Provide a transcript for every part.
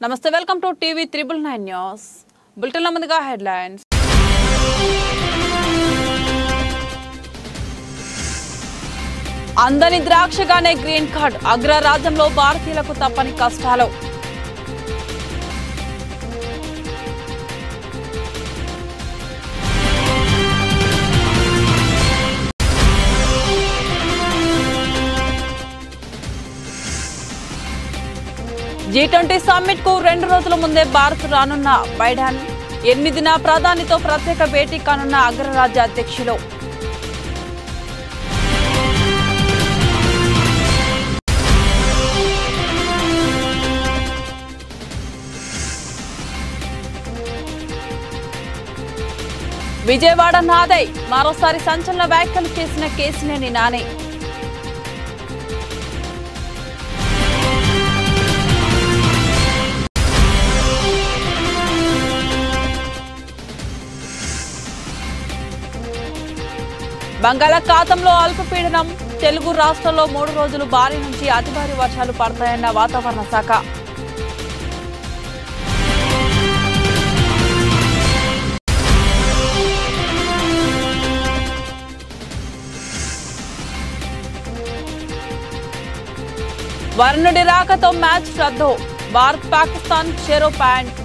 నమస్తే welcome to TV triple nine news బులెటిన్ల ముందుగా హెడ్లైన్స్ అందని ద్రాక్షగానే గ్రీన్ కార్డ్ అగ్రరాజ్యంలో భారతీయులకు తప్పని కష్టాలు జీ ట్వంటీ సమ్మిట్ కు రెండు రోజుల ముందే భారత్ రానున్న బైడాన్ ఎనిమిదిన ప్రధానితో ప్రత్యేక భేటీ కానున్న అగ్రరాజ్య అధ్యక్షులు విజయవాడ నాదై మరోసారి సంచలన వ్యాఖ్యలు చేసిన కేసినేని నాని బంగాళాఖాతంలో అల్పపీడనం తెలుగు రాష్ట్రాల్లో మూడు రోజులు భారీ నుంచి అతి భారీ వర్షాలు పడతాయన్న వాతావరణ శాఖ వరుణుడి రాకతో మ్యాచ్ రద్దు భారత్ పాకిస్తాన్ చెరో ప్యాంట్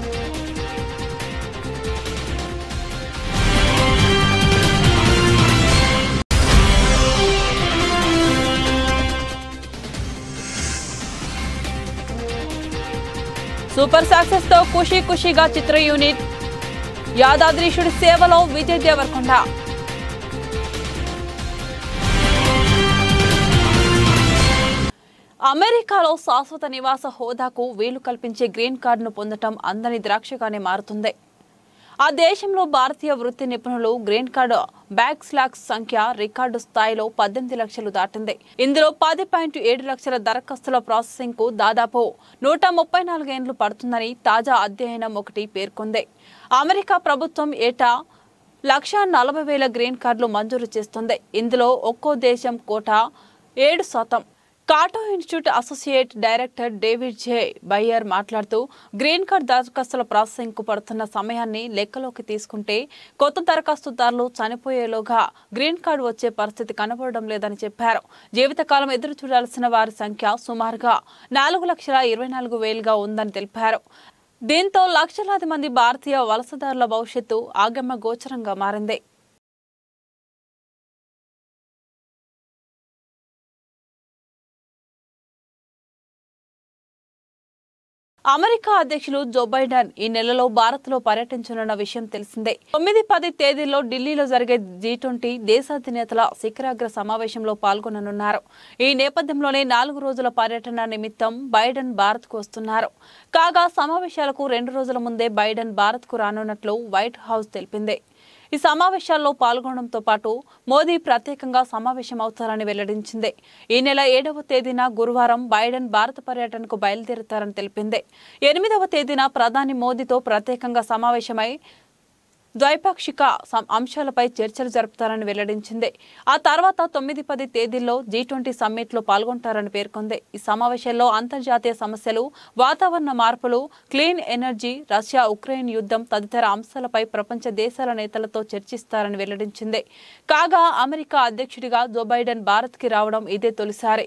సూపర్ సక్సెస్ తో ఖుషీ ఖుషీగా చిత్ర యూనిట్ యాదాద్రీషుడి సేవలో విజయ్ దేవరకొండ అమెరికాలో శాశ్వత నివాస హోదాకు వీలు కల్పించే గ్రీన్ కార్డును పొందటం అందని ద్రాక్షగానే మారుతుంది ఆ దేశంలో భారతీయ వృత్తి నిపుణులు గ్రీన్ కార్డు బ్యాక్ స్లాక్స్ సంఖ్య రికార్డు స్థాయిలో పద్దెనిమిది లక్షలు దాటింది ఇందులో పది పాయింట్ ఏడు లక్షల దరఖాస్తుల ప్రాసెసింగ్ కు దాదాపు నూట ముప్పై నాలుగేండ్లు పడుతుందని తాజా అధ్యయనం ఒకటి పేర్కొంది అమెరికా ప్రభుత్వం ఏటా లక్ష నలభై వేల గ్రీన్ కార్డులు మంజూరు చేస్తుంది ఇందులో ఒక్కో దేశం కోటా ఏడు శాతం Cato Institute associate director David J Bier మాట్లాడుతూ గ్రీన్ కార్డ్ దరఖాస్తుల ప్రాసెసింగ్ కు పడుతున్న సమయాన్ని లెక్కలోకి తీసుకుంటే కొత్త దరఖాస్తుదారులు చనిపోయేలోగా గ్రీన్ కార్డు వచ్చే పరిస్థితి కనబడడం లేదని చెప్పారు జీవితకాలం ఎదురు చూడాల్సిన వారి సంఖ్య సుమారుగా నాలుగు లక్షల ఇరవై నాలుగు వేలుగా ఉందని తెలిపారు దీంతో లక్షలాది మంది భారతీయ వలసదారుల భవిష్యత్తు ఆగమ్య గోచరంగా మారింది అమెరికా అధ్యక్షులు జో బైడెన్ ఈ నెలలో భారత్ లో పర్యటించనున్న విషయం తెలిసిందే తొమ్మిది పది తేదీల్లో ఢిల్లీలో జరిగే జీ ట్వంటీ దేశాధినేతల శిఖరాగ్ర సమావేశంలో పాల్గొననున్నారు ఈ నేపథ్యంలోనే నాలుగు రోజుల పర్యటన నిమిత్తం బైడెన్ భారత్ కు వస్తున్నారు కాగా సమావేశాలకు రెండు రోజుల ముందే బైడెన్ భారత్ కు రానున్నట్లు వైట్ హౌస్ తెలిపింది ఈ సమావేశాల్లో పాల్గొనడంతో పాటు మోదీ ప్రత్యేకంగా సమావేశమవుతారని వెల్లడించింది ఈ నెల ఏడవ తేదీన గురువారం బైడెన్ భారత పర్యటనకు బయలుదేరుతారని తెలిపింది ఎనిమిదవ తేదీన ప్రధాని మోదీతో ప్రత్యేకంగా సమావేశమై ద్వైపాక్షిక సం- అంశాలపై చర్చలు జరుపుతారని వెల్లడించింది ఆ తర్వాత తొమ్మిది పది తేదీల్లో జీ ట్వంటీ సమ్మిట్లో పాల్గొంటారని పేర్కొంది ఈ సమావేశంలో అంతర్జాతీయ సమస్యలు వాతావరణ మార్పులు క్లీన్ ఎనర్జీ రష్యా ఉక్రెయిన్ యుద్ధం తదితర అంశాలపై ప్రపంచ దేశాల నేతలతో చర్చిస్తారని వెల్లడించింది కాగా అమెరికా అధ్యక్షుడిగా జో బైడెన్ భారత్కి రావడం ఇదే తొలిసారి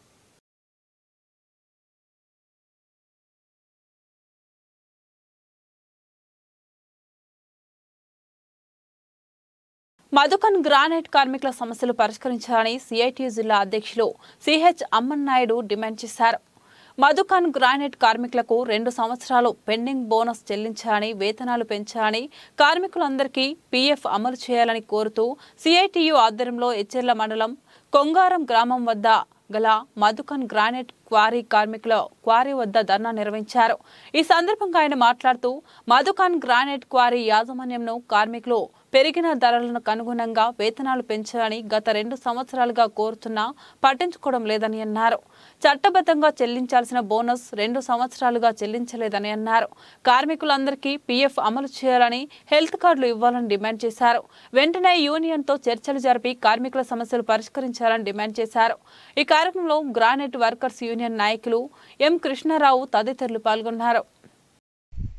మధుకన్ గ్రానైట్ కార్మికుల సమస్యలు పరిష్కరించాలని సిఐటి జిల్లా అధ్యక్షులు సిహెచ్ అమ్మన్నాయుడు డిమాండ్ చేశారు మధుకన్ గ్రానైట్ కార్మికులకు రెండు సంవత్సరాలు పెండింగ్ బోనస్ చెల్లించాలని వేతనాలు పెంచాలని కార్మికులందరికీ పీఎఫ్ అమలు చేయాలని కోరుతూ సిఐటియు ఆధ్వర్యంలో ఎచ్చెర్ల మండలం కొంగారం గ్రామం వద్ద గల మధుకన్ గ్రానైట్ క్వారీ కార్మికుల క్వారీ వద్ద ధర్నా నిర్వహించారు ఈ సందర్భంగా ఆయన మాట్లాడుతూ మధుకన్ గ్రానైట్ క్వారీ యాజమాన్యంను కార్మికులు పెరిగిన ధరలకు అనుగుణంగా వేతనాలు పెంచాలని గత రెండు సంవత్సరాలుగా కోరుతున్నా పట్టించుకోవడం లేదని అన్నారు చట్టబద్ధంగా చెల్లించాల్సిన బోనస్ రెండు సంవత్సరాలుగా చెల్లించలేదని అన్నారు కార్మికులందరికీ పీఎఫ్ అమలు చేయాలని హెల్త్ కార్డులు ఇవ్వాలని డిమాండ్ చేశారు వెంటనే యూనియన్తో చర్చలు జరిపి కార్మికుల సమస్యలు పరిష్కరించాలని డిమాండ్ చేశారు ఈ కార్యక్రమంలో గ్రానైట్ వర్కర్స్ యూనియన్ నాయకులు ఎం కృష్ణారావు తదితరులు పాల్గొన్నారు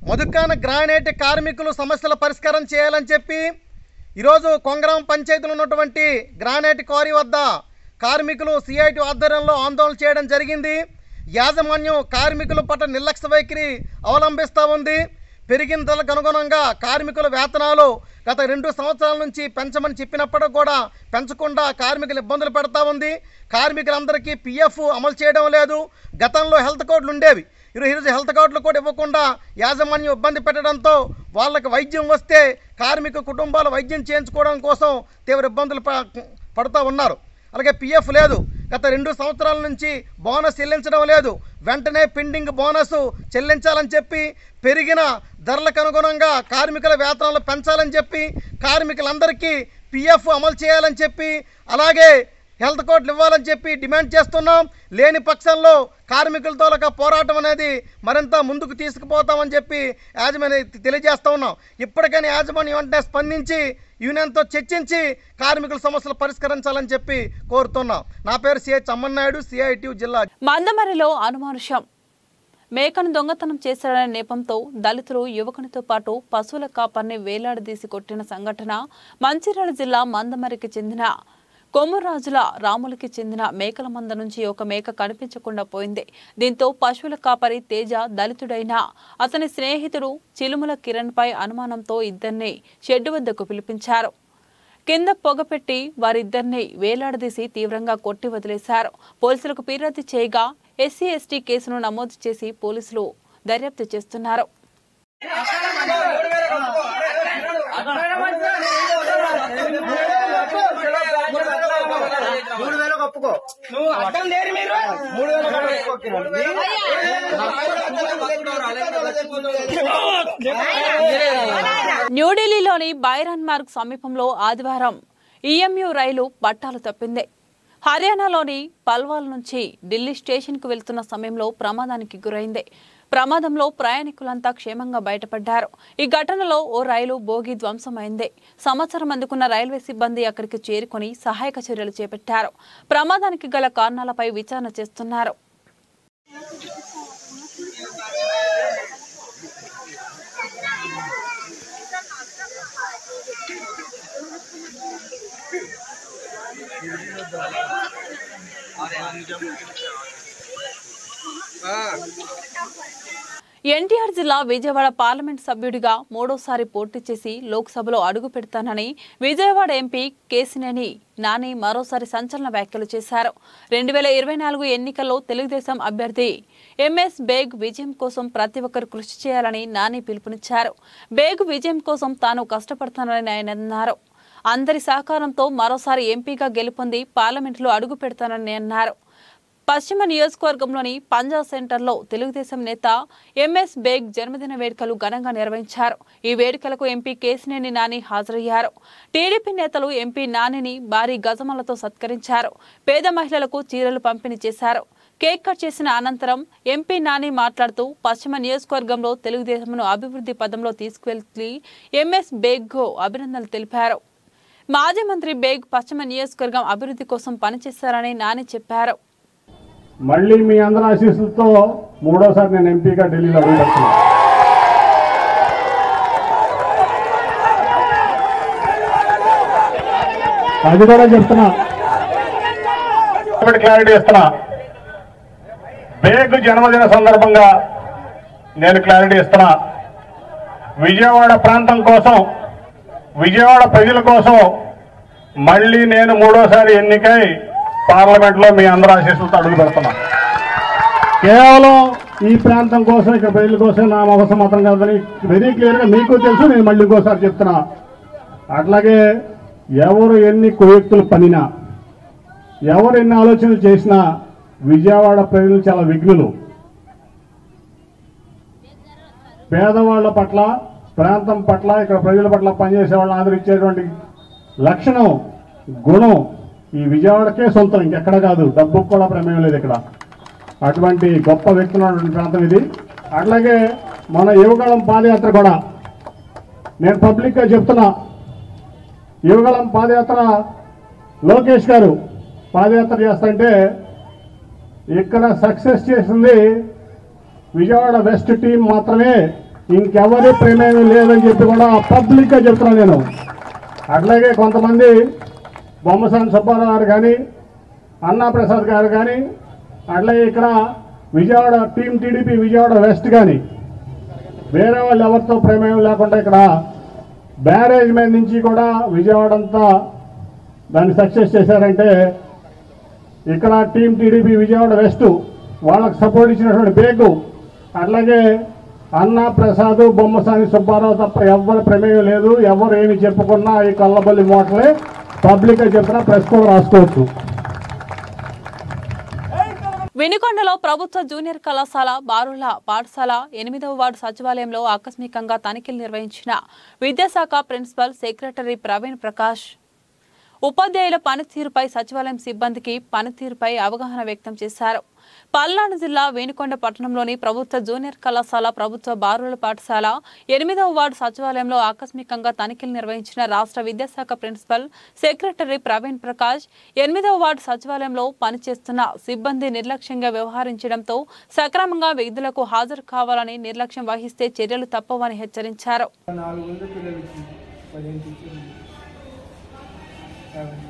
మధుకాన గ్రానైట్ కార్మికులు సమస్యల పరిష్కారం చేయాలని చెప్పి ఈరోజు కొంగరం పంచాయతీలో ఉన్నటువంటి గ్రానైట్ క్వారీ వద్ద కార్మికులు సిఐటి ఆధ్వర్యంలో ఆందోళన చేయడం జరిగింది యాజమాన్యం కార్మికుల పట్ల నిర్లక్ష్య వైఖరి అవలంబిస్తూ ఉంది పెరిగిన ధరలకు అనుగుణంగా కార్మికుల వేతనాలు గత రెండు సంవత్సరాల నుంచి పెంచమని చెప్పినప్పటికీ కూడా పెంచకుండా కార్మికులు ఇబ్బందులు పెడతా ఉంది కార్మికులందరికీ పిఎఫ్ అమలు చేయడం లేదు గతంలో హెల్త్ కార్డులు ఉండేవి ఈరోజు హెల్త్ కార్డులు కూడా ఇవ్వకుండా యాజమాన్యం ఇబ్బంది పెట్టడంతో వాళ్ళకి వైద్యం వస్తే కార్మిక కుటుంబాలు వైద్యం చేయించుకోవడం కోసం తీవ్ర ఇబ్బందులు ప- పడుతూ ఉన్నారు అలాగే పిఎఫ్ లేదు గత రెండు సంవత్సరాల నుంచి బోనస్ చెల్లించడం లేదు వెంటనే పెండింగ్ బోనస్ చెల్లించాలని చెప్పి పెరిగిన ధరలకు అనుగుణంగా కార్మికుల వేతనాలు పెంచాలని చెప్పి కార్మికులందరికీ పిఎఫ్ అమలు చేయాలని చెప్పి అలాగే హెల్త్ కార్డులు ఇవ్వాలని చెప్పి డిమాండ్ చేస్తున్నాం లేని పక్షంలో కార్మికులతో ఒక పోరాటం అనేది మరింత ముందుకు తీసుకుపోతామని చెప్పి యాజమాన్యం తెలియజేస్తా ఉన్నాం ఇప్పటికైనా యాజమాన్యం వెంటనే స్పందించి యూనియన్తో చర్చించి కార్మికుల సమస్యలు పరిష్కరించాలని చెప్పి కోరుతున్నాం నా పేరు సిఐ చమ్మన్నాయుడు సిఐటి జిల్లా మందమరిలో అనుమానుషం మేకను దొంగతనం చేశాడనే నెపంతో దళితులు యువకునితో పాటు పశువుల కాపర్ని వేలాడదీసి కొట్టిన సంఘటన మంచిర్యాల జిల్లా మందమరికి చెందిన కొమ్మురాజుల రాములకి చెందిన మేకల మంద నుంచి ఒక మేక కనిపించకుండా పోయింది దీంతో పశువుల కాపరి తేజ దళితుడైన అతని స్నేహితుడు చిలుముల కిరణ్ పై అనుమానంతో ఇద్దరిని షెడ్డు వద్దకు పిలిపించారు కింద పొగపెట్టి వారిద్దరిని వేలాడదీసి తీవ్రంగా కొట్టి వదిలేశారు పోలీసులకు ఫిర్యాదు చేయగా ఎస్సీ ఎస్టీ కేసును నమోదు చేసి పోలీసులు దర్యాప్తు చేస్తున్నారు మూడు వేలకు ఒప్పుకో నువ్వు అడ్డం లేరు మీరు మూడు న్యూఢిల్లీలోని బైరాన్ మార్గ్ సమీపంలో ఆదివారం ఈఎంయు రైలు పట్టాలు తప్పింది హర్యానాలోని పల్వాల్ నుంచి ఢిల్లీ స్టేషన్కు వెళ్తున్న సమయంలో ప్రమాదానికి గురైంది ప్రమాదంలో ప్రయాణికులంతా క్షేమంగా బయటపడ్డారు ఈ ఘటనలో ఓ రైలు బోగి ధ్వంసమైంది సమాచారం అందుకున్న రైల్వే సిబ్బంది అక్కడికి చేరుకుని సహాయక చర్యలు చేపట్టారు ప్రమాదానికి గల కారణాలపై విచారణ చేస్తున్నారు ఎన్టీఆర్ జిల్లా విజయవాడ పార్లమెంట్ సభ్యుడిగా మూడోసారి పోటీ చేసి లోక్సభలో అడుగు పెడతానని విజయవాడ ఎంపీ కేసినేని నాని మరోసారి సంచలన వ్యాఖ్యలు చేశారు రెండు వేల ఇరవై నాలుగు ఎన్నికల్లో తెలుగుదేశం అభ్యర్థి ఎంఎస్ బేగ్ విజయం కోసం ప్రతి ఒక్కరు కృషి చేయాలని నాని పిలుపునిచ్చారు బేగ్ విజయం కోసం తాను కష్టపడతానని ఆయన అన్నారు అందరి సహకారంతో మరోసారి ఎంపీగా గెలుపొంది పార్లమెంటులో అడుగు పెడతానని అన్నారు పశ్చిమ నియోజకవర్గంలోని పంజా సెంటర్లో తెలుగుదేశం నేత ఎంఎస్ బేగ్ జన్మదిన వేడుకలు ఘనంగా నిర్వహించారు ఈ వేడుకలకు ఎంపీ కేసినేని నాని హాజరయ్యారు టీడీపీ నేతలు ఎంపీ నానిని భారీ గజమాలతో సత్కరించారు పేద మహిళలకు చీరలు పంపిణీ చేశారు కేక్ కట్ చేసిన అనంతరం ఎంపీ నాని మాట్లాడుతూ పశ్చిమ నియోజకవర్గంలో తెలుగుదేశంను అభివృద్ధి పదంలో తీసుకువెళ్లి ఎంఎస్ బేగ్కు అభినందనలు తెలిపారు మాజీ మంత్రి బేగ్ పశ్చిమ నియోజకవర్గం అభివృద్ధి కోసం పనిచేశారని నాని చెప్పారు మళ్ళీ మీ అందరి ఆశీస్సులతో మూడోసారి నేను ఎంపీగా ఢిల్లీలో అడుగుపెడుతున్నాను అది కూడా చెప్తున్నా ఒకటి క్లారిటీ ఇస్తున్నా బేగ్ జన్మదిన సందర్భంగా నేను క్లారిటీ ఇస్తున్నా విజయవాడ ప్రాంతం కోసం విజయవాడ ప్రజల కోసం మళ్ళీ నేను మూడోసారి ఎన్నికై పార్లమెంట్ లో మీ అందరూ ఆశీస్సులతో అడుగు పెడుతున్నా కేవలం ఈ ప్రాంతం కోసం ఇక్కడ ప్రజల కోసం నా అవసరం మాత్రం కాదని వెరీ క్లియర్ గా మీకు తెలుసు నేను మళ్ళీ ఇంకోసారి చెప్తున్నా అట్లాగే ఎవరు ఎన్ని కుయుక్తులు పనినా ఎవరు ఎన్ని ఆలోచనలు చేసినా విజయవాడ ప్రజలు చాలా విఘ్నులు పేదవాళ్ల పట్ల ప్రాంతం పట్ల ఇక్కడ ప్రజల పట్ల పనిచేసే వాళ్ళని ఆదరించేటువంటి లక్షణం గుణం ఈ విజయవాడకే సొంతం ఇంకెక్కడ కాదు డబ్బుకు కూడా ప్రమేయం లేదు ఇక్కడ అటువంటి గొప్ప వ్యక్తులు ఉన్నటువంటి ప్రాంతం ఇది అట్లాగే మన యువకాలం పాదయాత్ర కూడా నేను పబ్లిక్గా చెప్తున్నా యువకాలం పాదయాత్ర లోకేష్ గారు పాదయాత్ర చేస్తుంటే ఇక్కడ సక్సెస్ చేసింది విజయవాడ వెస్ట్ టీం మాత్రమే ఇంకెవరి ప్రమేయం లేదని చెప్పి కూడా పబ్లిక్గా చెప్తున్నాను నేను అట్లాగే కొంతమంది బొమ్మసాని సుబ్బారావు గారు కానీ అన్నా ప్రసాద్ గారు కానీ అట్లాగే ఇక్కడ Vijayawada team TDP Vijayawada west కానీ వేరే వాళ్ళు ఎవరితో ప్రమేయం లేకుండా ఇక్కడ బ్యారేజ్ మీద నుంచి కూడా విజయవాడ అంతా దాన్ని సక్సెస్ చేశారంటే ఇక్కడ టీం టీడీపీ విజయవాడ వెస్ట్ వాళ్ళకి సపోర్ట్ ఇచ్చినటువంటి బేగు అట్లాగే అన్నా ప్రసాద్ బొమ్మసాని సుబ్బారావు తప్ప ఎవరి ప్రమేయం లేదు ఎవరు ఏమి చెప్పుకున్నా ఈ కళ్ళబల్లి మోటలే పబ్లిక్గా చెప్పినా ప్రెస్ కూడా రాసుకోవచ్చు వినుకొండలో ప్రభుత్వ జూనియర్ కళాశాల బారుల పాఠశాల ఎనిమిదవ వార్డు సచివాలయంలో ఆకస్మికంగా తనిఖీలు నిర్వహించిన విద్యాశాఖ ప్రిన్సిపల్ సెక్రటరీ ప్రవీణ్ ప్రకాష్ ఉపాధ్యాయుల పనితీరుపై సచివాలయం సిబ్బందికి పనితీరుపై అవగాహన వ్యక్తం చేశారు పల్నాడు జిల్లా వేణుకొండ పట్టణంలోని ప్రభుత్వ జూనియర్ కళాశాల ప్రభుత్వ బారుల పాఠశాల ఎనిమిదవ వార్డు సచివాలయంలో ఆకస్మికంగా తనిఖీలు నిర్వహించిన రాష్ట్ర విద్యాశాఖ ప్రిన్సిపల్ సెక్రటరీ ప్రవీణ్ ప్రకాష్ ఎనిమిదవ వార్డు సచివాలయంలో పనిచేస్తున్న సిబ్బంది నిర్లక్ష్యంగా వ్యవహరించడంతో సక్రమంగా విధులకు హాజరు కావాలని నిర్లక్ష్యం వహిస్తే చర్యలు తప్పవని హెచ్చరించారు నాలుగు వందల పిల్లలకి పదిహేను టీచర్లు యాభై.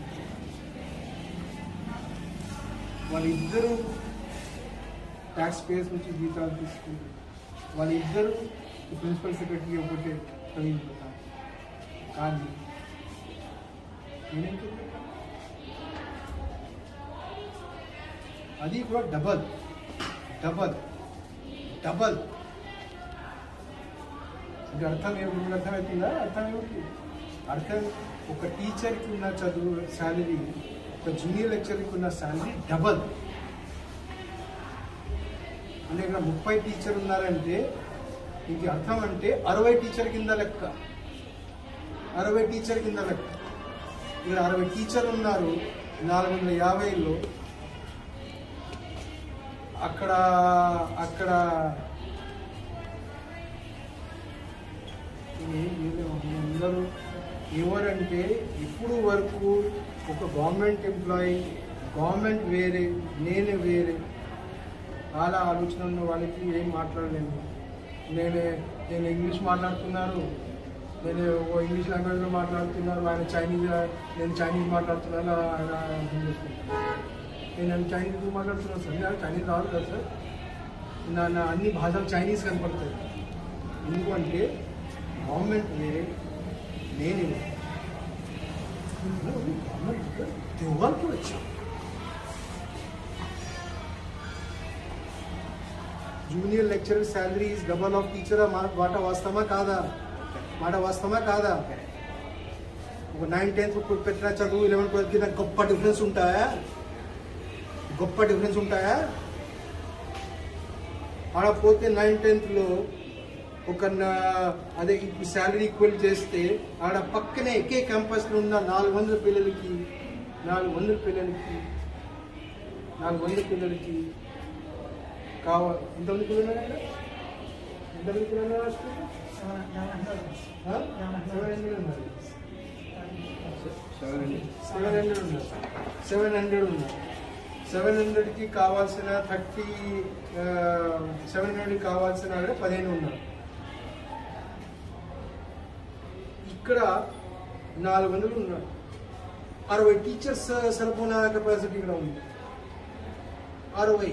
వాళ్ళిద్దరూ ట్యాక్స్ పేయర్స్ నుంచి జీతాలు తీసుకుంటారు వాళ్ళిద్దరూ ప్రిన్సిపల్ సెక్రటరీ ఒకటే ప్రవీణ్ ప్రకాష్ కానీ ఏమేంటి అది కూడా డబల్ డబల్ డబల్ ఇది అర్థం ఏమిటి అర్థమవుతుందా అర్థం ఏమిటి అర్థం ఒక టీచర్కి ఉన్న చదువు శాలరీ ఒక జూనియర్ లెక్చర్కి ఉన్న శాలరీ డబల్ అంటే ఇక్కడ ముప్పై టీచర్ ఉన్నారంటే ఇది అర్థం అంటే అరవై టీచర్ కింద లెక్క అరవై టీచర్ కింద లెక్క ఇక్కడ అరవై టీచర్ ఉన్నారు నాలుగు వందల యాభైలో అక్కడ అక్కడ ఏ- ఏ- అందరూ ఎవరంటే ఇప్పుడు వరకు ఒక గవర్నమెంట్ ఎంప్లాయీ గవర్నమెంట్ వేరే నేను వేరే అలా ఆలోచన ఉన్న వాళ్ళకి ఏం మాట్లాడలేను నేను నేను ఇంగ్లీష్ మాట్లాడుతున్నారు నేను ఓ ఇంగ్లీష్ లాంగ్వేజ్లో మాట్లాడుతున్నారు ఆయన చైనీస్ నేను చైనీస్ మాట్లాడుతున్నాను ఆయన అర్థం చేసుకుంటాను నేను చైనీస్ మాట్లాడుతున్నాను సార్ నాకు చైనీస్ రాదు కదా సార్ నా నా అన్ని భాషలు చైనీస్ కనపడతాయి ఎందుకంటే గవర్నమెంట్ వేరే నేను వేరే. గవర్నమెంట్ దేవాలకి వచ్చాం junior lecturer salary is double of teacher మాట వాస్తవమా కాదా మాట వాస్తవమా కాదా ఒక నైన్ టెన్త్ పెట్టిన చదువు ఇలెవెన్ ట్వెల్త్కి నాకు గొప్ప డిఫరెన్స్ ఉంటాయా గొప్ప డిఫరెన్స్ ఉంటాయా ఆడ పోతే నైన్ టెన్త్లో ఒక నా- అదే ఇప్పుడు శాలరీ ఈక్వల్ చేస్తే ఆడ పక్కనే ఎకే క్యాంపస్లో ఉన్న నాలుగు వందల పిల్లలకి నాలుగు వందల పిల్లలకి నాలుగు వందల పిల్లలకి కావాలి ఎంతమంది పిల్లలు ఉన్నారు ఆడ? ఎంతమంది పిల్లలు ఉన్నారు ఆ స్కూల్లో? ఆ? సెవెన్ హండ్రెడ్ ఉన్నారు సెవెన్ హండ్రెడ్ ఉన్నారు సెవెన్ హండ్రెడ్ ఉన్నారు సెవెన్ హండ్రెడ్కి కావాల్సిన థర్టీ సెవెన్ హండ్రెడ్కి కావాల్సిన ఆవిడ పదిహేను ఉన్నారు ఇక్కడ నాలుగు వందలు ఉన్నారు అరవై టీచర్స్ సరిపోయిన కెపాసిటీ ఇక్కడ ఉంది అరవై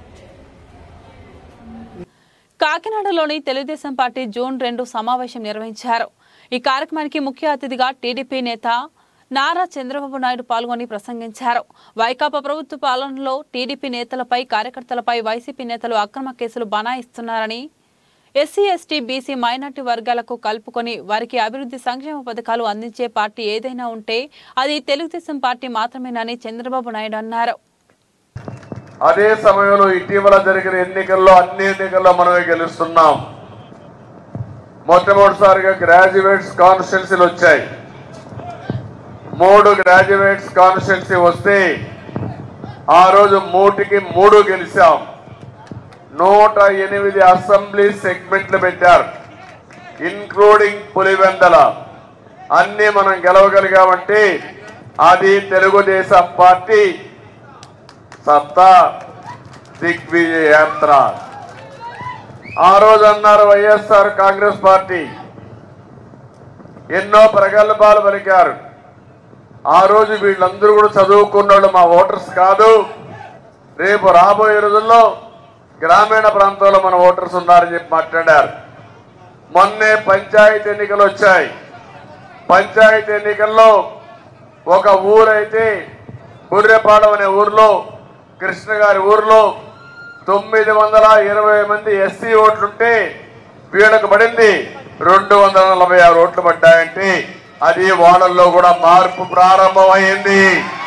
కాకినాడలోని తెలుగుదేశం పార్టీ జూన్ రెండు సమావేశం నిర్వహించారు ఈ కార్యక్రమానికి ముఖ్య అతిథిగా టీడీపీ నేత నారా చంద్రబాబు నాయుడు పాల్గొని ప్రసంగించారు వైకాపా ప్రభుత్వ పాలనలో టీడీపీ నేతలపై కార్యకర్తలపై వైసీపీ నేతలు అక్రమ కేసులు బనాయిస్తున్నారని ఎస్సీ ఎస్టీ బీసీ మైనార్టీ వర్గాలకు కలుపుకొని వారికి అభివృద్ధి సంక్షేమ పథకాలు అందించే పార్టీ ఏదైనా ఉంటే అది తెలుగుదేశం పార్టీ మాత్రమేనని చంద్రబాబు నాయుడు అన్నారు అదే సమయంలో ఇటీవల జరిగిన ఎన్నికల్లో అన్ని ఎన్నికల్లో మనమే గెలుస్తున్నాం మొట్టమొదటిసారిగా గ్రాడ్యుయేట్స్ కాన్స్టిట్యున్సీలు వచ్చాయి మూడు గ్రాడ్యుయేట్స్ కాన్స్టిట్యున్సీ వస్తే ఆ రోజు మూటికి మూడు గెలిచాం నూట ఎనిమిది అసెంబ్లీ సెగ్మెంట్లు పెట్టారు ఇన్క్లూడింగ్ పులివెందల అన్ని మనం గెలవగలిగామంటే అది తెలుగుదేశం పార్టీ సత్తా దిగ్విజయ యాత్ర ఆ రోజు అన్నారు వైఎస్ఆర్ కాంగ్రెస్ పార్టీ ఎన్నో ప్రగల్భాలు పలికారు ఆ రోజు వీళ్ళందరూ కూడా చదువుకున్న వాళ్ళు మా ఓటర్స్ కాదు రేపు రాబోయే రోజుల్లో గ్రామీణ ప్రాంతాల్లో మన ఓటర్స్ ఉన్నారని చెప్పి మాట్లాడారు మొన్నే పంచాయతీ ఎన్నికలు వచ్చాయి పంచాయతీ ఎన్నికల్లో ఒక ఊరైతే బుర్రెపాడు అనే ఊర్లో కృష్ణ గారి ఊర్లో తొమ్మిది వందల ఇరవై మంది ఎస్సీ ఓట్లుంటే వీళ్ళకు పడింది రెండు వందల నలభై ఆరు ఓట్లు పడ్డాయంటే అది వాళ్ళల్లో కూడా మార్పు ప్రారంభమైంది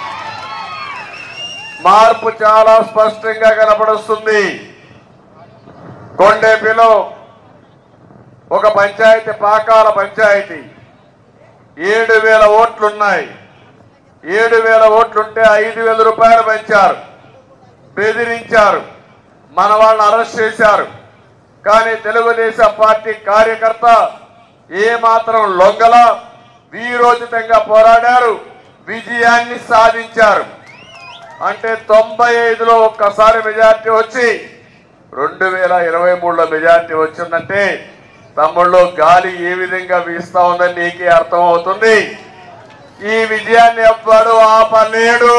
మార్పు చాలా స్పష్టంగా కనపడుస్తుంది కొండేపిలో ఒక పంచాయతీ పాకాల పంచాయతీ ఏడు వేల ఓట్లున్నాయి ఏడు వేల ఓట్లుంటే ఐదు వేల రూపాయలు పెంచారు బెదిరించారు మన వాళ్ళని అరెస్ట్ చేశారు కానీ తెలుగుదేశం పార్టీ కార్యకర్త ఏ మాత్రం లొంగల వీరోచితంగా పోరాడారు విజయాన్ని సాధించారు అంటే తొంభై ఐదులో ఒక్కసారి మెజార్టీ వచ్చి రెండు వేల ఇరవై మూడులో మెజార్టీ వచ్చిందంటే తమ్ముళ్ళు గాలి ఏ విధంగా వీస్తా ఉందని నీకే అర్థమవుతుంది ఈ విజయాన్ని ఎవ్వడు ఆపలేడు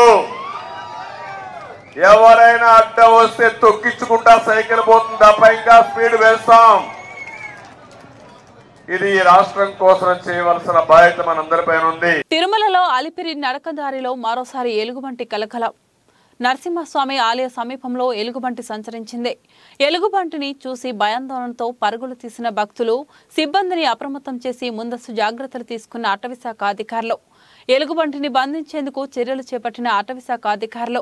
ఎవరైనా అడ్డం వస్తే తొక్కించుకుంటా సైకిల్ పోతుంది తప్ప ఇంకా స్పీడ్ వేస్తాం ఇది ఈ రాష్ట్రం కోసం చేయవలసిన బాధ్యత మనందరిపైన ఉంది తిరుమలలో అలిపిరి నడకదారిలో మరోసారి ఎలుగుబంటి కలకలం నరసింహస్వామి ఆలయ సమీపంలో ఎలుగుబంటి సంచరించింది ఎలుగుబంటిని చూసి భయాందోళనతో పరుగులు తీసిన భక్తులు సిబ్బందిని అప్రమత్తం చేసి ముందస్తు జాగ్రత్తలు తీసుకున్న అటవీశాఖ అధికారులు ఎలుగుబంటిని బంధించేందుకు చర్యలు చేపట్టిన అటవీశాఖ అధికారులు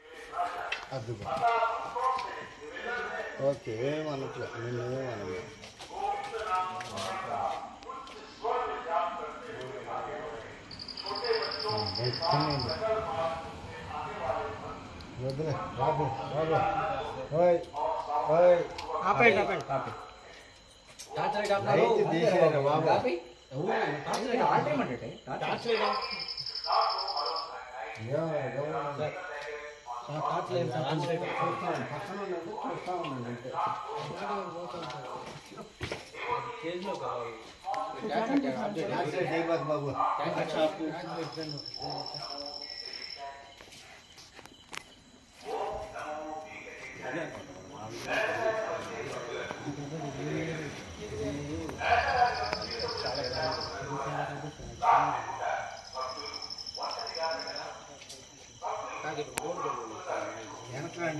ఓకే ఏమనట్లే నేనేమనలే వదిలే బాబు బాబు ఓయ్ ఓయ్ ఆపండి ఆపండి లైట్ తీసేయరా బాబు ఏమో, ఏమో. యాక్సిడెంట్ అయిపోద్ది బాబు వెనకరండి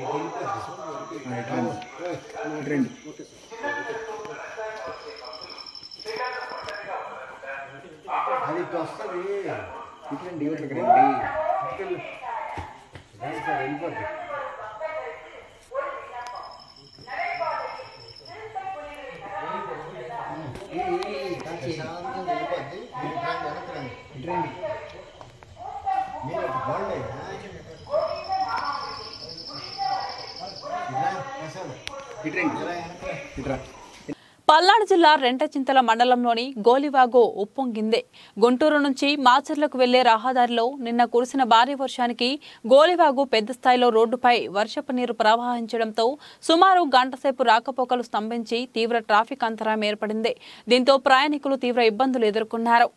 అది ఇటు వస్తుంది ఇట్లండి ఇక్కడికి రండి రండి సార్ వెళ్ళిపోద్ది ప్రశాంతంగా వెళ్ళిపోద్ది మీరు రండి, వెనక్కి రండి. ఇటు రండి. మీరు అటు బాగుండే ఇటు రండి ఇలా వెనక్కి రా. ఇటు రా. పల్నాడు జిల్లా రెంటచింతల మండలంలోని గోలివాగు ఉప్పొంగింది గుంటూరు నుంచి మాచర్లకు వెళ్లే రహదారిలో నిన్న కురిసిన భారీ వర్షానికి గోలివాగు పెద్ద స్థాయిలో రోడ్డుపై వర్షపు నీరు ప్రవహించడంతో సుమారు గంటసేపు రాకపోకలు స్తంభించి తీవ్ర ట్రాఫిక్ అంతరాయం ఏర్పడింది దీంతో ప్రయాణికులు తీవ్ర ఇబ్బందులు ఎదుర్కొన్నారు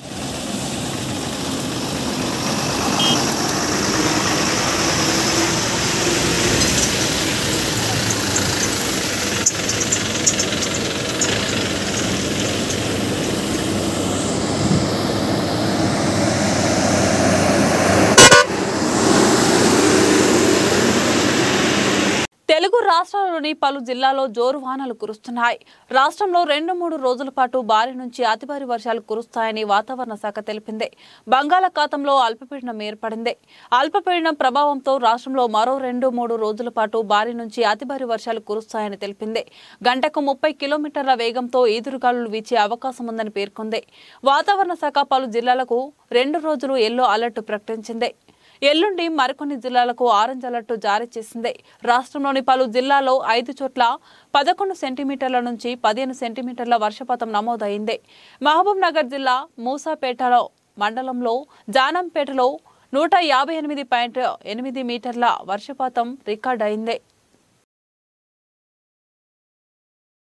తెలుగు రాష్ట్రాల్లోని పలు జిల్లాల్లో జోరు వానలు కురుస్తున్నాయి రాష్ట్రంలో రెండు మూడు రోజుల పాటు భారీ నుంచి అతి భారీ వర్షాలు కురుస్తాయని వాతావరణ శాఖ తెలిపింది బంగాళాఖాతంలో అల్పపీడనం ఏర్పడింది అల్పపీడనం ప్రభావంతో రాష్ట్రంలో మరో రెండు మూడు రోజుల పాటు భారీ నుంచి అతి భారీ వర్షాలు కురుస్తాయని తెలిపింది గంటకు ముప్పై కిలోమీటర్ల వేగంతో ఈదురుగాలులు వీచే అవకాశం ఉందని పేర్కొంది వాతావరణ శాఖ పలు జిల్లాలకు రెండు రోజులు ఎల్లో అలర్ట్ ప్రకటించింది ఎల్లుండి మరికొన్ని జిల్లాలకు ఆరెంజ్ అలర్ట్ జారీ చేసింది రాష్ట్రంలోని పలు జిల్లాల్లో ఐదు చోట్ల పదకొండు సెంటీమీటర్ల నుంచి పదిహేను సెంటీమీటర్ల వర్షపాతం నమోదైంది మహబూబ్ నగర్ జిల్లా మూసాపేటలో మండలంలో జానంపేటలో నూట యాభై ఎనిమిది పాయింట్ ఎనిమిది మీటర్ల వర్షపాతం రికార్డ్ అయింది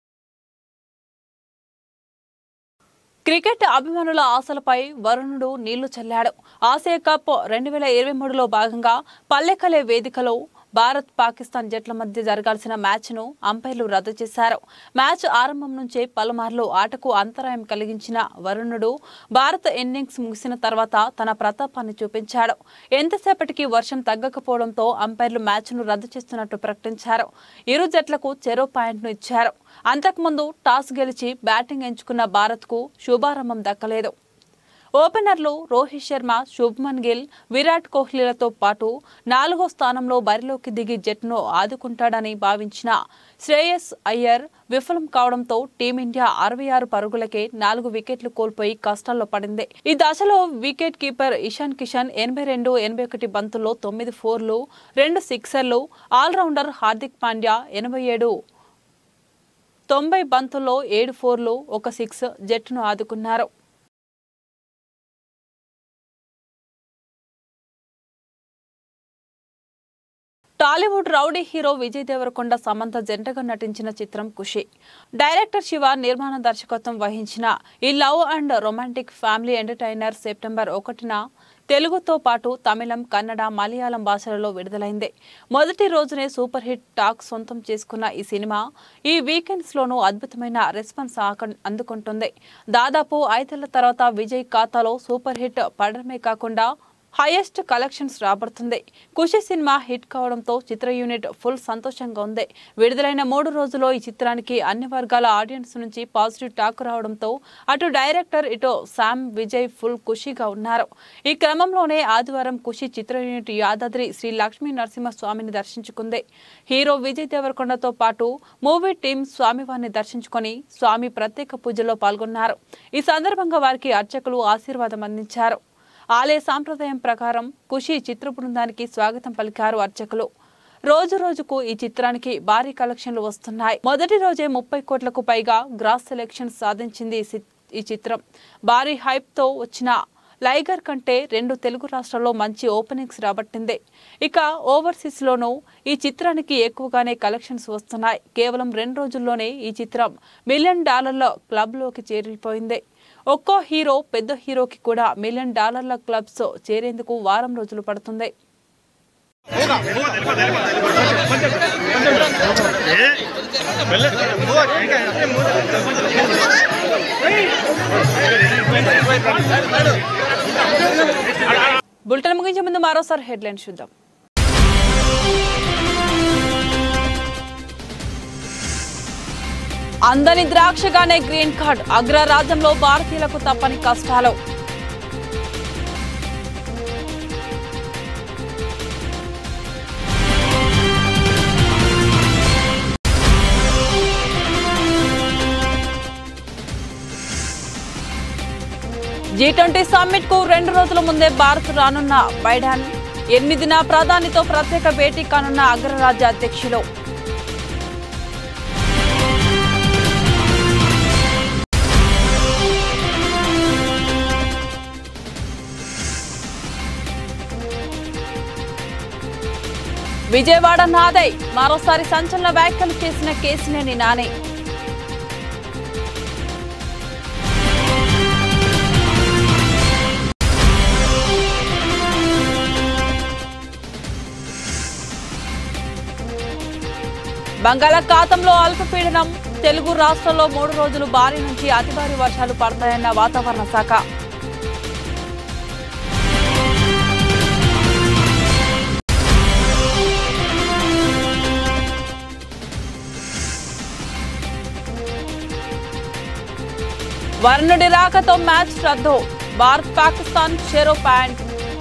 క్రికెట్ అభిమానుల ఆశలపై వరుణుడు నీళ్లు చల్లాడు ఆసియా కప్ రెండు వేల ఇరవై మూడులో భాగంగా పల్లెకలే వేదికలో భారత్ పాకిస్తాన్ జట్ల మధ్య జరగాల్సిన మ్యాచ్ను అంపైర్లు రద్దు చేశారు మ్యాచ్ ఆరంభం నుంచే పలుమార్లు ఆటకు అంతరాయం కలిగించిన వరుణుడు భారత్ ఇన్నింగ్స్ ముగిసిన తర్వాత తన ప్రతాపాన్ని చూపించాడు ఎంతసేపటికి వర్షం తగ్గకపోవడంతో అంపైర్లు మ్యాచ్ను రద్దు చేస్తున్నట్టు ప్రకటించారు ఇరు జట్లకు చెరో పాయింట్ను ఇచ్చారు అంతకుముందు టాస్ గెలిచి బ్యాటింగ్ ఎంచుకున్న భారత్కు శుభారంభం దక్కలేదు ఓపెనర్లు రోహిత్ శర్మ శుభ్మన్ గిల్ విరాట్ కోహ్లీలతో పాటు నాలుగో స్థానంలో బరిలోకి దిగి జట్టును ఆదుకుంటాడని భావించిన శ్రేయస్ అయ్యర్ విఫలం కావడంతో టీమిండియా అరవై ఆరు పరుగులకే నాలుగు వికెట్లు కోల్పోయి కష్టాల్లో పడింది ఈ దశలో వికెట్ కీపర్ ఇషాన్ కిషన్ ఎనభై రెండు ఎనభై ఒకటి బంతుల్లో తొమ్మిది ఫోర్లు రెండు సిక్సర్లు ఆల్రౌండర్ హార్దిక్ పాండ్యా ఎనభై ఏడు తొంభై బంతుల్లో ఏడు ఫోర్లు ఒక సిక్స్ జట్టును ఆదుకున్నారు Tollywood rowdy hero Vijay Deverakonda Samantha జంటగా నటించిన చిత్రం ఖుషి డైరెక్టర్ శివ నిర్మాణ దర్శకత్వం వహించిన ఈ love and romantic family entertainer September ఒకటిన తెలుగుతో పాటు తమిళం కన్నడ మలయాళం భాషలలో విడుదలైంది మొదటి రోజునే సూపర్ హిట్ టాక్ సొంతం చేసుకున్న ఈ సినిమా ఈ వీకెండ్స్ లోనూ అద్భుతమైన రెస్పాన్స్ ఆక- అందుకుంటుంది దాదాపు ఐదేళ్ల తర్వాత విజయ్ ఖాతాలో సూపర్ హిట్ పడడమే కాకుండా హైయెస్ట్ కలెక్షన్స్ రాబడుతుంది ఖుషి సినిమా హిట్ కావడంతో చిత్ర యూనిట్ ఫుల్ సంతోషంగా ఉంది విడుదలైన మూడు రోజుల్లో ఈ చిత్రానికి అన్ని వర్గాల ఆడియన్స్ నుంచి పాజిటివ్ టాక్ రావడంతో అటు డైరెక్టర్ ఇటు శామ్ విజయ్ ఫుల్ ఖుషిగా ఉన్నారు ఈ క్రమంలోనే ఆదివారం ఖుషి చిత్ర యూనిట్ యాదాద్రి శ్రీ లక్ష్మీ నరసింహస్వామిని దర్శించుకుంది హీరో విజయ్ దేవరకొండతో పాటు మూవీ టీం స్వామివారిని దర్శించుకొని స్వామి ప్రత్యేక పూజలో పాల్గొన్నారు ఈ సందర్భంగా వారికి అర్చకులు ఆశీర్వాదం అందించారు ఆలయ సాంప్రదాయం ప్రకారం ఖుషి చిత్ర బృందానికి స్వాగతం పలికారు అర్చకులు రోజు రోజుకు ఈ చిత్రానికి భారీ కలెక్షన్లు వస్తున్నాయి మొదటి రోజే ముప్పై కోట్లకు పైగా గ్రాస్ సెలెక్షన్ సాధించింది ఈ సి- ఈ చిత్రం భారీ హైప్ తో వచ్చిన లైగర్ కంటే రెండు తెలుగు రాష్ట్రాల్లో మంచి ఓపెనింగ్స్ రాబట్టింది ఇక ఓవర్సీస్ లోనూ ఈ చిత్రానికి ఎక్కువగానే కలెక్షన్స్ వస్తున్నాయి కేవలం రెండు రోజుల్లోనే ఈ చిత్రం మిలియన్ డాలర్ల క్లబ్ లోకి చేరిపోయింది ఒక్కో హీరో పెద్ద హీరోకి కూడా మిలియన్ డాలర్ల క్లబ్స్ చేరేందుకు వారం రోజులు పడుతుంది బులెటిన్ ముగించే ముందు మరోసారి హెడ్లైన్ చూద్దాం అందని ద్రాక్షగానే గ్రీన్ కార్డ్ అగ్రరాజ్యంలో భారతీయులకు తప్పని కష్టాలు జీ ట్వంటీ సమ్మిట్ కు రెండు రోజుల ముందే భారత్ రానున్న బైడాన్ ఎనిమిదిన ప్రధానితో ప్రత్యేక భేటీ కానున్న అగ్రరాజ్య అధ్యక్షులు విజయవాడ నాదై మరోసారి సంచలన వ్యాఖ్యలు చేసిన కేసినేని నాని బంగాళాఖాతంలో అల్పపీడనం తెలుగు రాష్ట్రాల్లో మూడు రోజులు భారీ నుంచి అతి భారీ వర్షాలు పడతాయన్న వాతావరణ శాఖ వరుణుడి రాకతో మ్యాచ్ రద్దు భారత్ పాకిస్తాన్ షెరో ప్యాంట్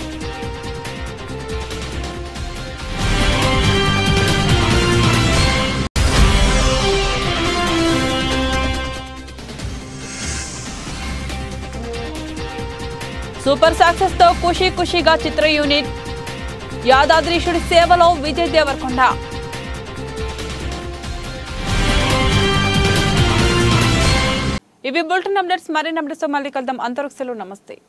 సూపర్ సక్సెస్ తో ఖుషి ఖుషిగా చిత్ర యూనిట్ యాదాద్రీషుడి సేవలో విజయ్ దేవరకొండ ఇవి బులెటిన్ అప్డేట్స్ మరిన్ని అప్డేట్స్ మళ్ళీ కలుద్దాం అంతవరకు సెలవు నమస్తే